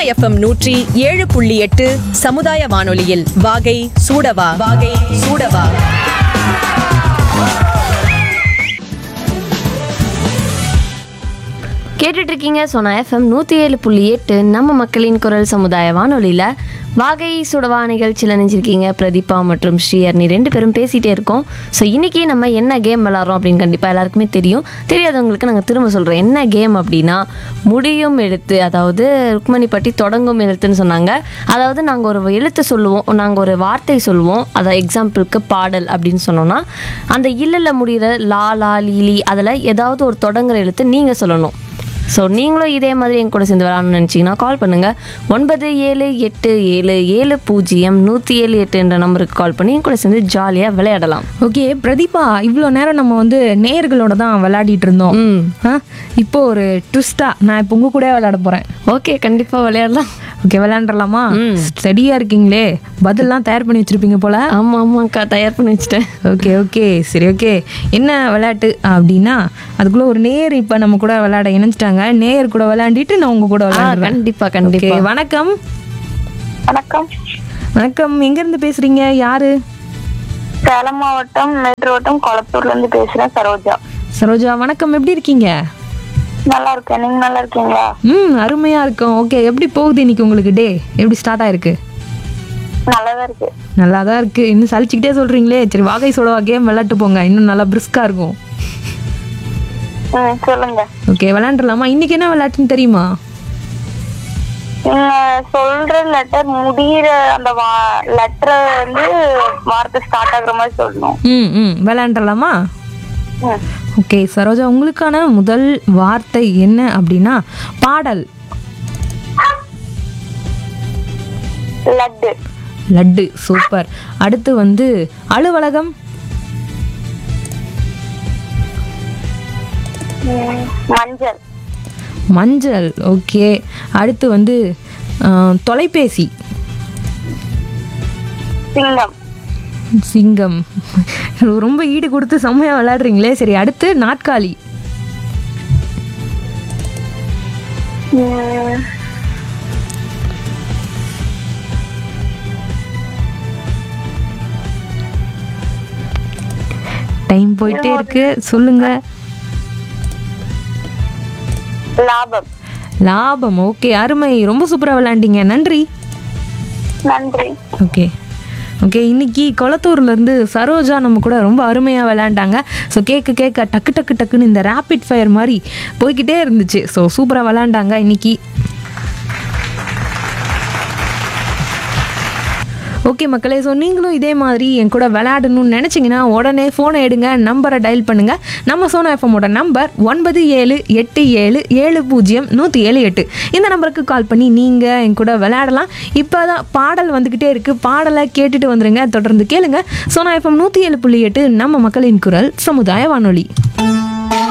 FM நூற்றி ஏழு புள்ளி எட்டு சமுதாய வானொலியில் வாகை சூடவா வாகை சூடவா கேட்டுட்டு இருக்கீங்க சோனா எஃப்எம் நூற்றி ஏழு புள்ளி எட்டு நம்ம மக்களின் குரல் சமுதாய வானொலியில் வாகை சுடவா நிகழ்ச்சியில் நினைச்சிருக்கீங்க பிரதீபா மற்றும் ஸ்ரீஹர்னி ரெண்டு பேரும் பேசிகிட்டே இருக்கோம் ஸோ இன்றைக்கி நம்ம என்ன கேம் விளாட்றோம் அப்படின்னு கண்டிப்பாக எல்லாருக்குமே தெரியும் தெரியாதவங்களுக்கு நாங்கள் திரும்ப சொல்கிறோம் என்ன கேம் அப்படின்னா முடியும் எழுத்து அதாவது ருக்மணிப்பட்டி தொடங்கும் எழுத்துன்னு சொன்னாங்க அதாவது நாங்கள் ஒரு எழுத்து சொல்லுவோம் நாங்கள் ஒரு வார்த்தை சொல்லுவோம் அதை எக்ஸாம்பிளுக்கு பாடல் அப்படின்னு சொன்னோன்னா அந்த இல்லல முடிகிற லா லா லீலி அதில் ஏதாவது ஒரு தொடங்குற எழுத்து நீங்கள் சொல்லணும் ஸோ நீங்களும் இதே மாதிரி என் கூட சேர்ந்து விளாடணும்னு நினச்சிங்கன்னா கால் பண்ணுங்கள் ஒன்பது ஏழு எட்டு ஏழு ஏழு பூஜ்ஜியம் நூற்றி ஏழு எட்டு என்ற நம்பருக்கு கால் பண்ணி என் கூட சேர்ந்து ஜாலியாக விளையாடலாம் ஓகே பிரதீபா இவ்வளோ நேரம் நம்ம வந்து நேயர்களோட தான் விளையாடிட்டு இருந்தோம் ம் ஆ இப்போ ஒரு ட்விஸ்டா நான் இப்போ உங்க கூட விளையாட போறேன் ஓகே கண்டிப்பாக விளையாடலாம் ஓகே விளையாண்டுலாமா ம். ஸ்டடியா இருக்கீங்களே பதில்லாம் தயார் பண்ணி வச்சிருப்பீங்க போல ஆமாம் ஆமாக்கா தயார் பண்ணி வச்சுட்டேன் ஓகே ஓகே சரி ஓகே என்ன விளையாட்டு அப்படின்னா அதுக்குள்ள ஒரு நேயர் இப்ப நம்ம கூட விளையாட இணைஞ்சிட்டாங்க நேயர் கூட விளையாண்டிட்டு நான் உங்க கூட ஆ விளையாடுறேன் கண்டிப்பாக ஓகே கண்டிப்பாக வணக்கம் வணக்கம் வணக்கம் எங்க இருந்து பேசுறீங்க யாரு சேலம் மாவட்டம் மேட்டூர் வட்டம் கொளத்தூர்ல இருந்து பேசுறேன் சரோஜா சரோஜா வணக்கம் எப்படி இருக்கீங்க நல்லா இருக்கேன் நீங்க நல்லா இருக்கீங்களா ம் அருமையா இருக்கும் ஓகே எப்படி போகுது இன்னைக்கு உங்களுக்கு டே எப்படி ஸ்டார்ட் ஆயிருக்கு நல்லாதான் இருக்கு நல்லா தான் இருக்கு இன்னும் சலிச்சுக்கிட்டே சொல்றீங்களே சரி வாகை சோடவா கேம் விளையாட்டு போங்க இன்னும் நல்லா பிரிஸ்கா இருக்கும் ம் சொல்லுங்க ஓகே விளையாண்டுலாமா இன்னைக்கு என்ன விளையாட்டுன்னு தெரியுமா நீங்க சொல்ற லெட்டர் முடியிற அந்த லெட்டர் வந்து வார்த்தை ஸ்டார்ட் ஆகுற மாதிரி சொல்லணும் ம் ம் விளையாண்டுலாமா ம். ஓகே சரோஜா உங்களுக்கான முதல் வார்த்தை என்ன அப்படின்னா பாடல் லட்டு லட்டு சூப்பர் அடுத்து வந்து அலுவலகம் ம், மஞ்சள் மஞ்சள் ஓகே அடுத்து வந்து ஆ, தொலைபேசி சிங்கம் சிங்கம் ரொம்ப ஈடு கொடுத்து செம்மையா விளையாடுறீங்களே சரி அடுத்து நாட்காலி ம், டைம் போயிட்டே இருக்கு சொல்லுங்க லாபம் லாபம் ஓகே அருமை ரொம்ப சூப்பரா விளையாண்டீங்க நன்றி நன்றி ஓகே ஓகே இன்னைக்கு கொளத்தூர்ல இருந்து சரோஜா நம்ம கூட ரொம்ப அருமையாக விளையாண்டாங்க ஸோ கேட்க கேட்க டக்கு டக்கு டக்குன்னு இந்த ரேபிட் ஃபயர் மாதிரி போய்கிட்டே இருந்துச்சு ஸோ சூப்பராக விளையாண்டாங்க இன்னைக்கு ஓகே மக்களே ஸோ நீங்களும் இதே மாதிரி என் கூட விளையாடணும்னு நினச்சிங்கன்னா உடனே ஃபோனை எடுங்க நம்பரை டயல் பண்ணுங்கள் நம்ம சோனா எஃப்எம்மோட நம்பர் ஒன்பது ஏழு எட்டு ஏழு ஏழு பூஜ்ஜியம் நூற்றி ஏழு எட்டு இந்த நம்பருக்கு கால் பண்ணி நீங்கள் என் கூட விளையாடலாம் இப்போ தான் பாடல் வந்துக்கிட்டே இருக்குது பாடலை கேட்டுட்டு வந்துருங்க தொடர்ந்து கேளுங்க சோனா எஃப்எம் நூற்றி ஏழு புள்ளி எட்டு நம்ம மக்களின் குரல் சமுதாய வானொலி